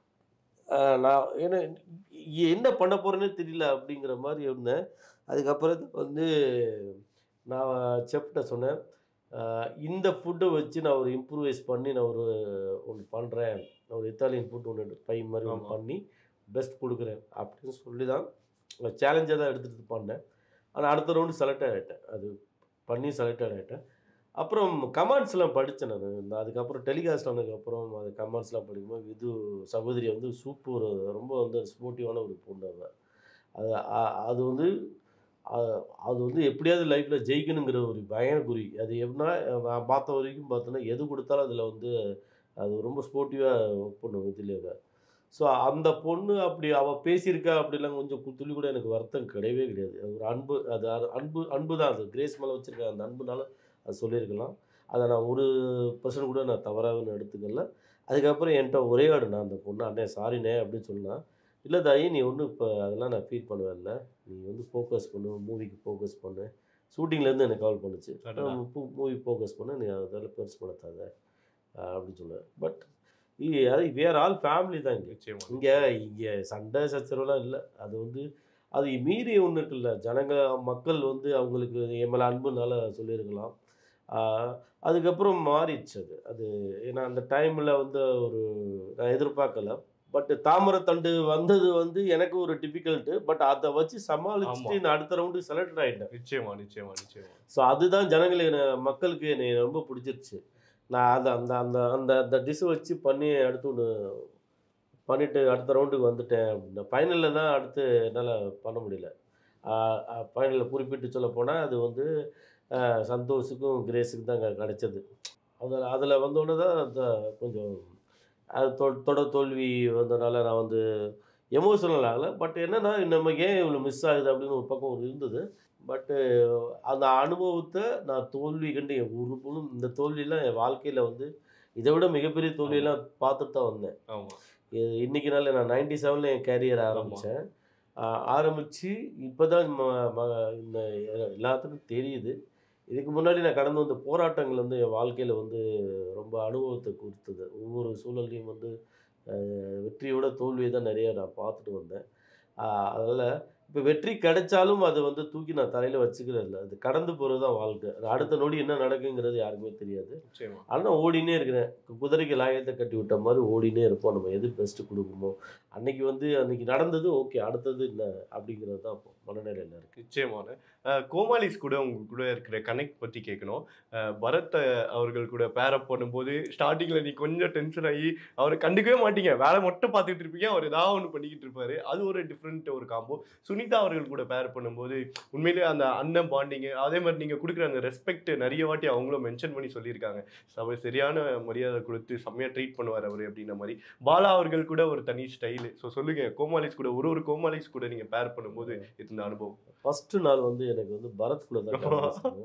ஆஹ் நான் என்ன என்ன பண்ண போகிறேன்னே தெரியல அப்படிங்கிற மாதிரி இருந்தேன் அதுக்கப்புறம் வந்து நான் செஃப்ட்ட சொன்னேன் ஆஹ் இந்த ஃபுட்டை வச்சு நான் ஒரு இம்ப்ரூவைஸ் பண்ணி நான் ஒரு ஒன்று பண்ணுறேன் ஒரு இத்தாலியன் ஃபுட் ஒன்று பை மாதிரி ஒன்று ஆமா. பண்ணி பெஸ்ட் கொடுக்குறேன் அப்படின்னு சொல்லி தான் சேலஞ்சாக தான் எடுத்துகிட்டு பண்ணேன் ஆனால் அடுத்த ரவுண்டு செலக்ட் ஆகிட்டேன் அது பண்ணி செலக்ட் ஆகிட்டேன் அப்புறம் கமெண்ட்ஸ்லாம் படித்தேன் நான் இந்த அதுக்கப்புறம் டெலிகாஸ்ட் ஆனதுக்கப்புறம் அது கமெண்ட்ஸ்லாம் படிக்கும்போது விது சகோதரி வந்து சூப்பர் ரொம்ப வந்து ஸ்போர்ட்டிவான ஒரு பொண்ணு அவ அது அ- அது வந்து அ- அது வந்து எப்படியாவது லைஃப்பில் ஜெயிக்கணுங்கிற ஒரு பயண குறி அது எப்படின்னா நான் பார்த்த வரைக்கும் பார்த்தோன்னா எது கொடுத்தாலும் அதில் வந்து அது ரொம்ப ஸ்போர்ட்டிவாக ஒர்க் பண்ணும் இதுலேயே ஸோ அந்த பொண்ணு அப்படி அவள் பேசியிருக்கா அப்படிலாம் கொஞ்சம் கு- துளி கூட எனக்கு வருத்தம் கிடையவே கிடையாது அது ஒரு அன்பு அது அ- அன்பு அன்பு தான் அது கிரேஸ் மேலே வச்சுருக்க அந்த அன்புனால அது சொல்லியிருக்கலாம் அதை நான் ஒரு பர்சன்ட் கூட நான் தவறாக எடுத்துக்கல அதுக்கப்புறம் என்கிட்ட ஒரே ஆடு நான் அந்த பொண்ணு அண்ணே சாரிண்ணே அப்படின்னு சொன்னா இல்லை தாயி நீ ஒன்றும் இப்போ அதெல்லாம் நான் ஃபீல் பண்ணுவேன் இல்லை நீ வந்து ஃபோக்கஸ் பண்ணு மூவிக்கு ஃபோக்கஸ் பண்ணு ஷூட்டிங்லேருந்து எனக்கு கால் பண்ணுச்சு அடடா. மூவி ஃபோக்கஸ் பண்ணு நீ அதில் பெருசு படுத்தாத அஹ் அப்படின்னு சொல்லுவேன் பட் அது வேற ஆள் ஃபேமிலி தான் இங்கே நிச்சயமா இங்கே இங்கே சண்டை சச்சரவுலாம் இல்லை அது வந்து அது மீறி ஒன்று இருக்குல்ல ஜனங்க மக்கள் வந்து அவங்களுக்கு என் மேலே அன்புனால சொல்லியிருக்கலாம் ஆஹ் அதுக்கப்புறம் மாறிடுச்சு அது அது ஏன்னா அந்த டைமில் வந்து ஒரு நான் எதிர்பார்க்கல பட் தாமரத்தண்டு வந்தது வந்து எனக்கு ஒரு டிஃபிகல்ட்டு பட் அதை வச்சு சமாளிச்சுட்டு ஆமா. நான் அடுத்த ரவுண்டு செலக்ட் ஆகிட்டேன் நிச்சயமா நிச்சயமா நிச்சயமா ஸோ அதுதான் ஜனங்களுக்கு என்ன- மக்களுக்கு என்னை ரொம்ப பிடிச்சிருச்சு நான் அதை அந்த அந்த அந்த அந்த டிஷ்ஷை வச்சு பண்ணி அடுத்து ஒன்று பண்ணிவிட்டு அடுத்த ரவுண்டுக்கு வந்துட்டேன் அப்படின்னா ஃபைனலில் தான் அடுத்து என்னால் பண்ண முடியல ஃபைனலில் குறிப்பிட்டு சொல்ல போனால் அது வந்து ஆஹ் சந்தோஷுக்கும் கிரேஸுக்கும் தான் க- கிடைச்சது அதில் அதில் வந்தோடனே தான் அந்த கொஞ்சம் அது தொ தொடர் தோல்வி வந்தனால நான் வந்து எமோஷனல் ஆகலை பட் என்னன்னா நம்ம ஏன் இவ்வளோ மிஸ் ஆகுது அப்படின்னு ஒரு பக்கம் ஒரு இருந்தது பட்டு அந்த அனுபவத்தை நான் தோல்வி கண்டு என் ஒரு பொழுதும் இந்த தோல்வியெல்லாம் என் வாழ்க்கையில் வந்து இதை விட மிகப்பெரிய தோல்வியெல்லாம் பார்த்துட்டு தான் வந்தேன் ஆமா இது இன்னைக்கு நாள் நான் நைன்டி செவனில் என் கேரியர் ஆரம்பித்தேன் ஆரம்பித்து இப்போ தான் இந்த எல்லாத்துக்கும் தெரியுது இதுக்கு முன்னாடி நான் கடந்து வந்த போராட்டங்கள் வந்து என் வாழ்க்கையில் வந்து ரொம்ப அனுபவத்தை கொடுத்தது ஒவ்வொரு சூழல்லையும் வந்து அஹ், வெற்றியோட தோல்வியை தான் நிறைய நான் பார்த்துட்டு வந்தேன் அதில் இப்போ வெற்றி கிடைச்சாலும் அதை வந்து தூக்கி நான் தலையில் வச்சுக்கிறது இல்லை அது கடந்து போகிறது தான் வாழ்க்கை அது அடுத்த நொடி என்ன நடக்குங்கிறது யாருக்குமே தெரியாது நிச்சயமா ஆனால் ஓடினே இருக்கிறேன் குதிரைக்கு லாயத்தை கட்டி விட்ட மாதிரி ஓடினே இருப்போம் நம்ம எது பெஸ்ட்டு கொடுக்குமோ அன்னைக்கு வந்து அன்னைக்கு நடந்தது ஓகே அடுத்தது என்ன அப்படிங்கிறது தான் இப்போ மனநிலையில் இருக்குது நிச்சயமான அஹ், கோமாளிஸ் கூட உங்க கூட இருக்கிற கனெக்ட் பத்தி கேட்கணும் அஹ், பரத் அஹ், அவர்கள் கூட பேரப் பண்ணும்போது ஸ்டார்டிங்ல நீ கொஞ்சம் டென்ஷன் ஆகி அவரை கண்டுக்கவே மாட்டீங்க வேலை மட்டும் பார்த்துட்டு இருப்பீங்க அவர் ஏதாவது ஒன்று பண்ணிக்கிட்டு இருப்பாரு அது ஒரு டிஃப்ரெண்ட் ஒரு காம்போ சுனிதா அவர்கள் கூட பேர் பண்ணும்போது உண்மையிலேயே அந்த அண்ணன் பாண்டிங்கு அதே மாதிரி நீங்க கொடுக்குற அந்த ரெஸ்பெக்ட் நிறைய வாட்டி அவங்களும் மென்ஷன் பண்ணி சொல்லியிருக்காங்க சபை சரியான மரியாதை கொடுத்து செம்மையா ட்ரீட் பண்ணுவார் அவர் அப்படின்ற மாதிரி பாலா அவர்கள் கூட ஒரு தனி ஸ்டைலு ஸோ சொல்லுங்க கோமாளிஸ் கூட ஒரு ஒரு கோமாளிஸ் கூட நீங்க பேர் பண்ணும்போது இருந்த அனுபவம் ஃபஸ்ட்டு நாள் வந்து எனக்கு வந்து பரத் கூட தான் conversation.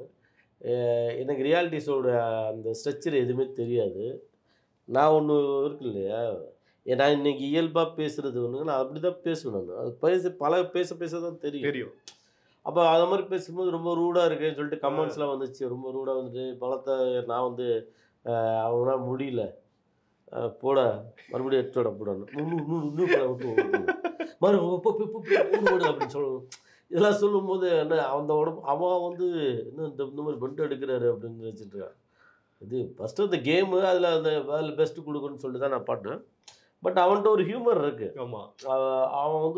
அஹ் எனக்கு ரியாலிட்டி ஷோட அந்த ஸ்ட்ரக்சர் எதுவுமே தெரியாது நான் ஒன்று இருக்கு இல்லையா ஏ, நான் இன்னைக்கு இயல்பாக பேசுறது ஒன்று நான் அப்படி தான் பேசுவேன் நான் அது பேச பல பேச பேச தான் தெரியும் தெரியும் அப்போ அது மாதிரி பேசும்போது ரொம்ப ரூடாக இருக்குன்னு சொல்லிட்டு கமெண்ட்ஸ்லாம் வந்துச்சு ரொம்ப ரூடாக வந்துட்டு பலத்தை நான் வந்து அஹ், அவங்களால முடியல அஹ், போட மறுபடியும் எடுத்து விட போடணும் இன்னும் இன்னும் இன்னும் பல விட்டு ஓடு. மறு போ, போ, போ, போ, ஓடு, ஓடு அப்படின்னு சொல்லணும் இதெல்லாம் சொல்லும்போது என்ன அந்த உடம்பு அவன் வந்து இன்னும் இந்த இந்த மாதிரி பெண்ட் எடுக்கிறாரு அப்படின்னு நினச்சிட்டு இருக்கான் இது ஃபஸ்ட்டு அந்த கேமு அதில் அந்த வேலை பெஸ்ட்டு கொடுக்கணும்னு சொல்லிட்டு தான் நான் பாட்டேன் பட் அவன்கிட்ட ஒரு ஹியூமர் இருக்கு ஆமா அவ- அவன் வந்து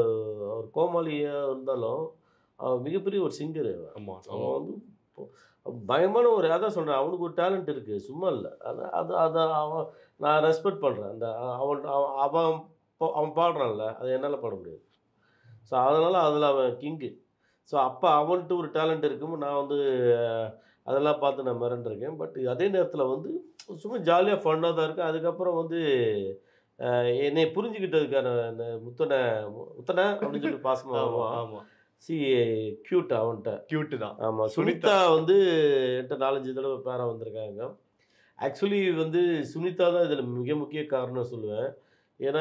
ஒரு கோமாளியாக இருந்தாலும் அவன் மிகப்பெரிய ஒரு சிங்கர் ஆமா அவன் வந்து இப்போ பயமான ஒரு அதான் சொல்கிறேன் அவனுக்கு ஒரு டேலண்ட் இருக்குது சும்மா இல்லை அதான் அது அதை அவன் நான் ரெஸ்பெக்ட் பண்ணுறேன் அந்த அவன் அவன் அவன் பா- அவன் பாடுறான்ல அதை என்னால் பாட முடியாது ஸோ அதனால் அதில் அவன் கிங்கு ஸோ அப்போ அவன்கிட்ட ஒரு டேலண்ட் இருக்கும் நான் வந்து அஹ், அதெல்லாம் பார்த்து நான் மிரண்டிருக்கேன் பட் அதே நேரத்தில் வந்து சும்மா ஜாலியாக ஃபன்னாக தான் இருக்குது அதுக்கப்புறம் வந்து அஹ், என்னை புரிஞ்சுக்கிட்டதுக்கான இந்த முத்தனை முத்தனை அப்படின்னு சொல்லி பாசமாக ஆமா வருவான் ஆமா சி க்யூட் அவன்கிட்ட கியூட் தான் ஆமாம் சுனிதா. சுனிதா வந்து என்கிட்ட நாலஞ்சு தடவை பேரா வந்திருக்காங்க ஆக்சுவலி வந்து சுனிதா தான் இதில் மிக முக்கிய காரணம் சொல்லுவேன் ஏன்னா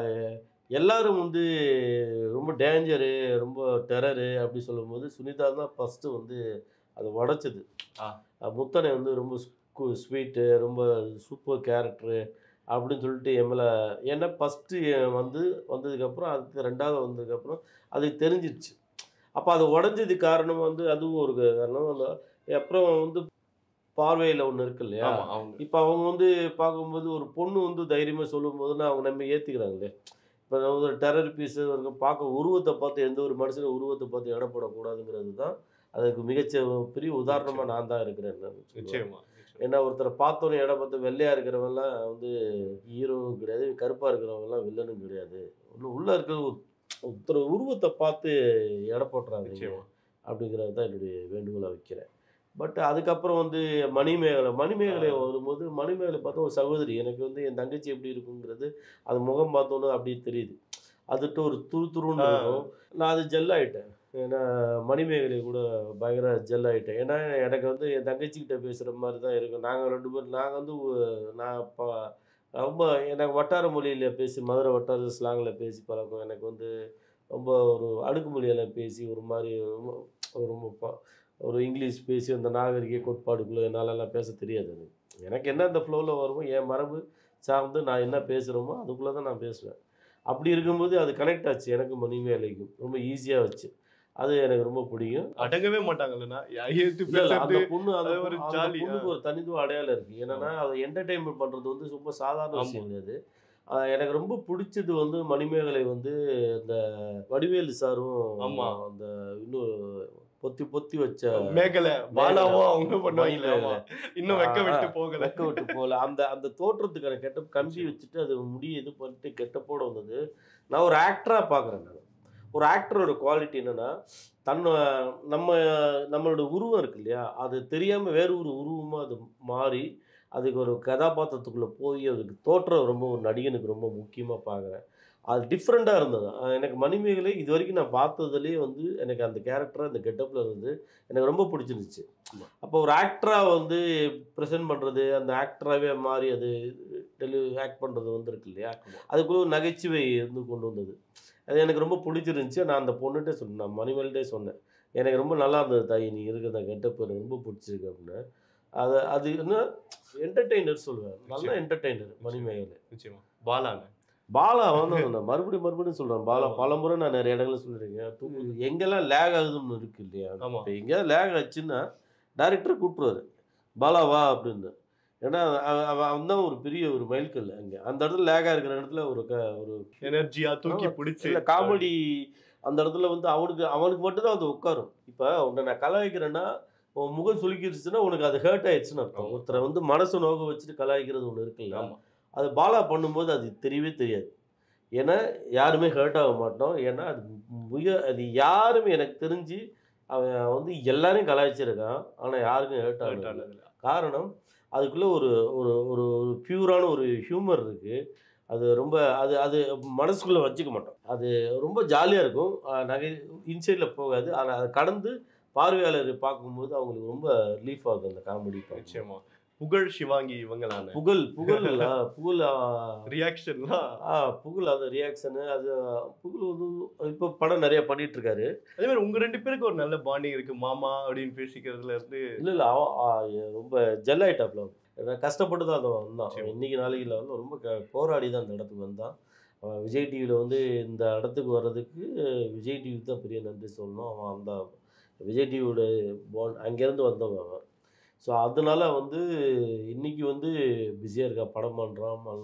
எல்லாரும் வந்து ரொம்ப டேஞ்சரு ரொம்ப டெரரு அப்படி சொல்லும்போது சுனிதா தான் ஃபஸ்ட்டு வந்து அதை உடைச்சது ஆ. அஹ் முத்தனை வந்து ரொம்ப ஸ்வீட்டு ரொம்ப சூப்பர் கேரக்டரு அப்படின்னு சொல்லிட்டு எம்எல்ஏ ஏன்னா ஃபஸ்ட்டு வந்து வந்ததுக்கப்புறம் அதுக்கு ரெண்டாவது வந்ததுக்கப்புறம் அது தெரிஞ்சிடுச்சு அப்போ அது உடஞ்சது காரணம் வந்து அதுவும் ஒரு காரணம் அந்த அப்புறம் வந்து பார்வையில் ஒன்று இருக்கு இல்லையா ஆமா அவங்க இப்போ அவங்க வந்து பார்க்கும்போது ஒரு பொண்ணு வந்து தைரியமாக சொல்லும்போதுன்னா அவங்க நம்ம ஏற்றுக்கிறாங்களே இப்போ ஒரு டெரர் பீஸு பார்க்க உருவத்தை பார்த்து எந்த ஒரு மனுஷனும் உருவத்தை பார்த்து எடை போடக்கூடாதுங்கிறது தான் அதுக்கு மிகச்ச பெரிய உதாரணமாக நான் தான் இருக்கிறேன் நான் சொல்லுவேன். நிச்சயமா நிச்சயமா. ஏன்னா ஒருத்தரை பார்த்தோன்னே இடம் பார்த்து வெள்ளையாக இருக்கிறவங்கலாம் வந்து ஹீரோவும் கிடையாது கருப்பாக இருக்கிறவங்கலாம் வில்லனும் கிடையாது இன்னும் உள்ளே இருக்கிற ஒரு ஒருத்தர் உருவத்தை பார்த்து எடை போட்டுறாங்க நிச்சயமா அப்படிங்கிறது தான் என்னுடைய வேண்டுகோளை வைக்கிறேன் பட் அதுக்கப்புறம் வந்து மணிமேகலை மணிமேகலை ஆ. வரும்போது மணிமேகலை பார்த்தா ஒரு சகோதரி எனக்கு வந்து என் தங்கச்சி எப்படி இருக்குங்கிறது அது முகம் பார்த்தோன்னே அப்படியே தெரியுது அதுட்டு ஒரு துரு துருன்னு ஆ. இருக்கும் நான் அது ஜெல் ஆயிட்டேன் ஏன்னா மணிமேகலை கூட பயங்கர ஜெல் ஆயிட்டேன் ஏன்னா எனக்கு வந்து என் தங்கச்சிக்கிட்ட பேசுகிற மாதிரி தான் இருக்கும் நாங்கள் ரெண்டு பேரும் நாங்கள் வந்து ஒ- நான் இப்போ ரொம்ப எனக்கு வட்டார மொழியில் பேசி மதுரை வட்டார ஸ்லாங்கில் பேசி பழக்கம் எனக்கு வந்து ரொம்ப ஒரு அடுக்கு மொழியில் பேசி ஒரு மாதிரி ரொம்ப ஒரு ரொம்ப ப- ஒரு இங்கிலீஷ் பேசி அந்த நாகரிக கோட்பாடுக்குள்ளே என்னாலலாம் பேச தெரியாது எனக்கு எனக்கு என்ன அந்த ஃப்ளோவில் வருமோ என் மரபு சார்ந்து நான் என்ன பேசுகிறோமோ அதுக்குள்ளே தான் நான் பேசுவேன் அப்படி இருக்கும்போது அது கனெக்ட் ஆச்சு எனக்கு மணிமேலைக்கும் ரொம்ப ஈஸியாக வச்சு அது எனக்கு ரொம்ப பிடிக்கும் அடங்கவே மாட்டாங்கல்லண்ணா ஏத்து இல்ல, இல்ல, அந்த பேசுறது பொண்ணு அந்த அது ஒரு பொண்ணு- அந்த jolly, பொண்ணுக்கு ஒரு தனித்துவ அடையாளம் இருக்கு என்னன்னா அதை என்டர்டைன்மெண்ட் பண்றது வந்து ரொம்ப சாதாரண ஆமா. விஷயம் கிடையாது ஆஹ் எனக்கு ரொம்ப பிடிச்சது வந்து மணிமேகலை வந்து இந்த வடிவேலு சாரும் ஆமா. அந்த இன்னும் பொத்தி பொத்தி வச்ச மேகலை பாலாவும் அவங்க பண்ணுவாங்க மணிமேகலை. ஆமா. இன்னும் வெக்க ஆ, விட்டு போகல வெக்க விட்டு போகல அந்த அந்த தோற்றத்துக்கான கெட்ட கம்பி வச்சுட்டு அது முடிய இது பண்ணிட்டு கெட்டப்போட வந்தது நான் ஒரு ஆக்டராக பார்க்குறேன் நான் ஒரு ஆக்டரோட குவாலிட்டி என்னன்னா தன்னை நம்ம நம்மளோட உருவம் இருக்கு இல்லையா அது தெரியாமல் வேறு ஒரு உருவமாக அது மாறி அதுக்கு ஒரு கதாபாத்திரத்துக்குள்ளே போய் அதுக்கு தோற்றம் ரொம்ப ஒரு நடிகனுக்கு ரொம்ப முக்கியமாக பார்க்குறேன் அது டிஃப்ரெண்ட்டாக இருந்தது அஹ் எனக்கு மணிமேகலை இது வரைக்கும் நான் பார்த்ததுலேயே வந்து எனக்கு அந்த கேரக்டர் அந்த கெட்டப்பில் இருந்து எனக்கு ரொம்ப பிடிச்சிருந்துச்சு அப்போ ஒரு ஆக்டராக வந்து ப்ரெசென்ட் பண்ணுறது அந்த ஆக்டராகவே மாறி அது டெலி ஆக்ட் பண்ணுறது வந்து இருக்கு இல்லையா அதுக்குள்ள ஒரு நகைச்சுவை வந்து கொண்டு வந்தது அது எனக்கு ரொம்ப பிடிச்சிருந்துச்சு நான் அந்த பொண்ணுகிட்டே சொன்னேன் நான் மணிமேல்கிட்டே சொன்னேன் எனக்கு ரொம்ப நல்லா இருந்தது தாய் நீ இருக்கிற கெட்டப் எனக்கு ரொம்ப பிடிச்சிருக்கு அப்படின்னு அது அது என்ன என்டர்டெய்னர் சொல்லுவேன் நல்ல நிச்சயம். என்டர்டெய்னர் மணிமேகலை நிச்சயமா பாலாங்க பாலா வந்து நான் மறுபடியும் மறுபடியும் சொல்கிறேன் பாலா ஆமா. பல முறை நான் நிறைய இடங்களில் சொல்லியிருக்கேன் தூக்கு எங்கெல்லாம் லேக் ஆகுதுன்னு இருக்கு இல்லையா ஆமா இப்போ எங்கேயாவது லேக் ஆச்சுன்னா டேரக்டர் கூப்பிட்ருவாரு பாலா வா அப்படின்னு ஏன்னா அவன் அவன் அவன் தான் ஒரு பெரிய ஒரு மைல்கல் அங்கே அந்த இடத்துல லேக்காக இருக்கிற இடத்துல ஒரு க ஒரு எனர்ஜியா தூக்கி ஆமா. பிடிச்சு இல்லை காமெடி அந்த இடத்துல வந்து அவனுக்கு அவனுக்கு மட்டும்தான் அது உட்காரும் இப்போ உன்னை நான் கலாய்க்கிறேன்னா உன் முகம் சுலுக்கிடுச்சுன்னா உனக்கு அது ஹர்ட் ஆயிடுச்சுன்னு அர்த்தம் ஆமா. ஒருத்தரை வந்து மனசு நோக வச்சுட்டு கலாய்க்கிறது ஒன்று இருக்குல்ல ஆமா அது பாலா பண்ணும்போது அது தெரியவே தெரியாது ஏன்னா யாருமே ஹர்ட் ஆக மாட்டோம் ஏன்னா அது மிக அது யாருமே எனக்கு தெரிஞ்சு அவன் வந்து எல்லாரையும் கலாய்ச்சிருக்கான் ஆனால் யாருக்கும் ஹர்ட் hurt ஆகல ஆனதுல. காரணம் அதுக்குள்ளே ஒரு ஒரு ஒரு ஒரு பியூரான ஒரு ஹியூமர் இருக்குது அது ரொம்ப அது அது மனசுக்குள்ளே வச்சுக்க மாட்டோம் அது ரொம்ப ஜாலியாக இருக்கும் ஆஹ் நகை இன்சைடில் போகாது ஆனால் அதை கடந்து பார்வையாளர் பார்க்கும்போது அவங்களுக்கு ரொம்ப ரிலீஃப் ஆகும் அந்த காமெடி நிச்சயமா புகழ் சிவாங்கி இவங்களான புகழ் புகழ் ஆ, புகழ் ஆ, ரியாக்ஷன்லாம் ஆ புகழ் அது ரியாக்ஷனு அது புகழ் வந்து இப்போ படம் நிறைய பண்ணிட்டு இருக்காரு அதே மாதிரி உங்க ரெண்டு பேருக்கு ஒரு நல்ல பாண்டிங் இருக்கு மாமா அப்படின்னு பேசிக்கிறதுல இருந்து இல்லை இல்லை அவன் ஆ, ரொம்ப ஜெல் ஆயிட்டாப்ல நான் கஷ்டப்பட்டு தான் அதை வந்தான் சரி. அவன் இன்னைக்கு நாளைக்கு இல்லை வந்து ரொம்ப க போராடி தான் அந்த இடத்துக்கு வந்தான் அவன் விஜய் டிவியில் வந்து இந்த இடத்துக்கு வர்றதுக்கு விஜய் டிவி தான் பெரிய நன்றி சொல்லணும் அவன் அந்த விஜய் டிவியோட போன் அங்கேருந்து வந்தவன் அவன் ஸோ அதனால வந்து இன்னைக்கு வந்து பிஸியாக இருக்கா படம் பண்ணுறான் பண்ணலாம்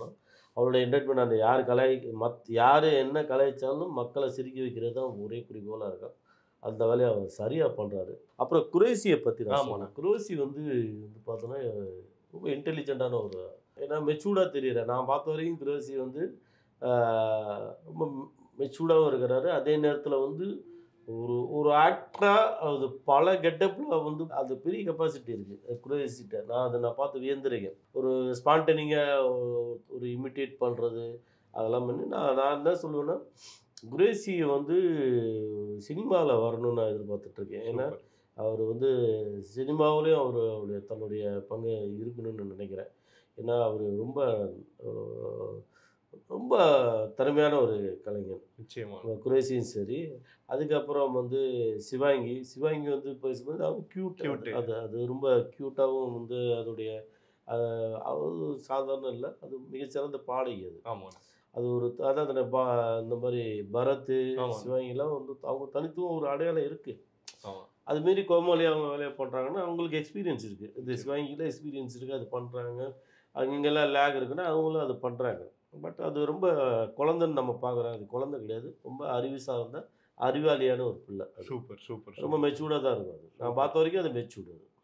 அவரோட என்டர்டைன்மெண்ட் அந்த யார் கலாய் மத் யார் என்ன கலாய்ச்சாலும் மக்களை சிரிக்க வைக்கிறது தான் ஒரே குறிக்கோளாக இருக்கும் அந்த வேலையை அவர் சரியாக பண்ணுறாரு அப்புறம் குரேசியை பற்றி நான் ஆமாண்ணா. சொன்னேன் குரேசி வந்து வந்து பார்த்தோன்னா ரொம்ப இன்டெலிஜென்ட்டான ஒரு ஏன்னா மெச்சூர்டாக தெரியுற நான் பார்த்த வரைக்கும் குரேசி வந்து ஆஹ், ரொம்ப மெச்சூர்டாகவும் இருக்கிறாரு அதே நேரத்தில் வந்து ஒரு ஒரு ஆக்டராக அது பல கெட்டப்பில் வந்து அது பெரிய கெப்பாசிட்டி இருக்குது குரேசிட்ட நான் அதை நான் பார்த்து வியந்திருக்கேன் ஒரு ஸ்பான்டனிங்காக ஒரு இமிட்டேட் பண்ணுறது அதெல்லாம் பண்ணி நான் நான் என்ன சொல்லுவேன்னா குரேசி வந்து சினிமாவில் வரணும்னு நான் எதிர்பார்த்துட்ருக்கேன் ஏன்னா Super. அவர் வந்து சினிமாவிலையும் அவர் அவருடைய தன்னுடைய பங்கு இருக்கணும்னு நினைக்கிறேன் ஏன்னா அவர் ரொம்ப அஹ், ரொம்ப திறமையான ஒரு கலைஞர் நிச்சயமா குரேசியும் சரி அதுக்கப்புறம் வந்து சிவாங்கி சிவாங்கி வந்து பேசும்போது அவங்க க்யூட் Cute. அது அது ரொம்ப க்யூட்டாகவும் வந்து அதோடைய அஹ், அது சாதாரண இல்லை அது மிகச்சிறந்த பாடகி அது ஆமா அது ஒரு அதாவது இந்த பா இந்த மாதிரி பரத் ஆமா. சிவாங்கிலாம் வந்து அவங்க தனித்துவம் ஒரு அடையாளம் இருக்குது ஆமா அது மாரி கோமாளி அவங்க வேலையை பண்ணுறாங்கன்னா அவங்களுக்கு எக்ஸ்பீரியன்ஸ் இருக்குது இந்த சிவாங்கியில் எக்ஸ்பீரியன்ஸ் இருக்குது அது பண்ணுறாங்க அங்கெல்லாம் லேக் இருக்குன்னா அவங்களும் அது பண்ணுறாங்க பட் அது ரொம்ப குழந்தைன்னு நம்ம பார்க்குறோம் அது குழந்தை கிடையாது ரொம்ப அறிவு சார்ந்த அறிவாளியான ஒரு பிள்ளை அது. சூப்பர் சூப்பர் ரொம்ப மெச்சூர்டாக தான் இருக்கும் அது நான் பார்த்த வரைக்கும் அது மெச்சூர்டு அது